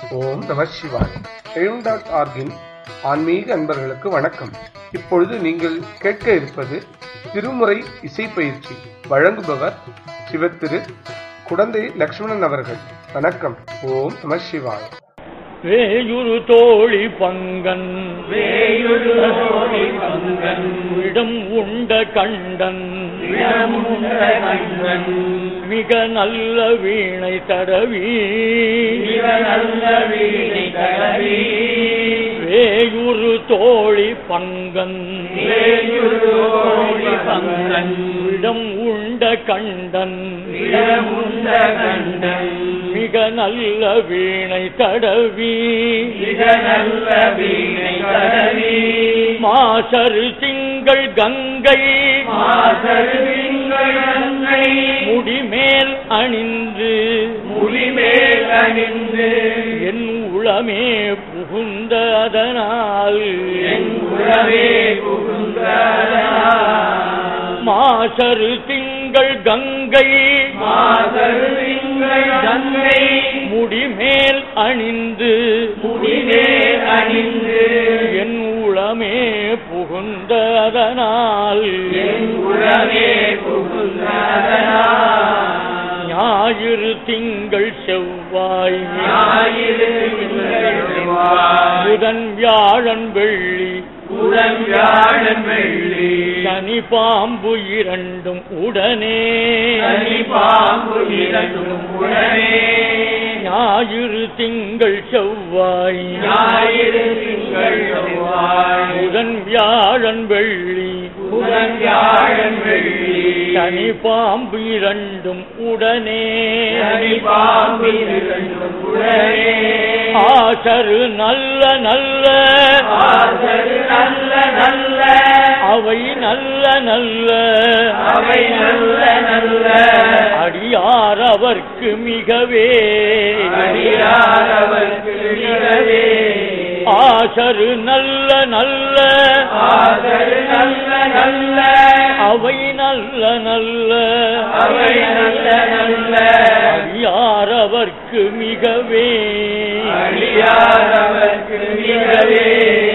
ஓம் நம சிவாய் எழும் டாட் ஆர்கின் ஆன்மீக அன்பர்களுக்கு வணக்கம் இப்பொழுது நீங்கள் கேட்க இருப்பது திருமுறை இசை பயிற்சி வழங்குபவர் சிவத்திரு குடந்தை லக்ஷ்மணன் அவர்கள் வணக்கம் ஓம் நம சிவாய் வேயுரு தோழி பங்கன் வேயுரு தோழி பங்கன் இடம் உண்ட கண்டன் இடமுண்ட கண்ணன் மிக நல்ல வீணை தடவி மிக நல்ல வீணை தடவி வேயுரு தோழி பங்கன் வேயுரு தோழி பங்கன் இடம் உண்ட கண்டன் இடமுண்ட கண்ணன் மிக நல்ல வீணை தடவி மிக நல்ல வீணை தடவி மாசரு திங்கள் கங்கை மாசரு திங்கள் கங்கை முடிமேல் அணிந்து முடிமேல் அணிந்து என் உளமே புகுந்த அதனால் என் உறவே புகுந்ததனால் மாசரு திங்கள் கங்கை மாசரு திங்கள் கங்கை முடிமேல் அணிந்து முடிமேல் அணிந்து என் உளமே புகுந்த அதனால் என் உறவே புகுந்ததனால் ஞாயிறு திங்கள் செவ்வாய் ஞாயிறு திங்கள் செவ்வாய் புதன் வியாழன் வெள்ளி புதன் வியாழன் வெள்ளி சனி பாம்பு இரண்டும் உடனே சனி பாம்பு இரண்டும் உடனே ஞாயிறு திங்கள் செவ்வாய் ஞாயிறு திங்கள் செவ்வாய் புதன் வியாழன் வெள்ளி புதன் வியாழன் வெள்ளி சனி பாம்பு இரண்டும் உடனே சனி பாம்பு இரண்டும் உடனே ஆசரு நல்ல நல்ல ஆசரு நல்ல நல்ல அவை நல்ல நல்ல அவை நல்ல நல்ல அடியார் அவர்க்கு மிகவே அடியாரவர்க்கு மிகவே ஆசரு நல்ல நல்ல ஆசரு நல்ல நல்ல அவை நல்ல நல்ல அவை நல்ல நல்ல அடியார் அவர்க்கு மிகவே அடியாரவர்க்கு மிகவே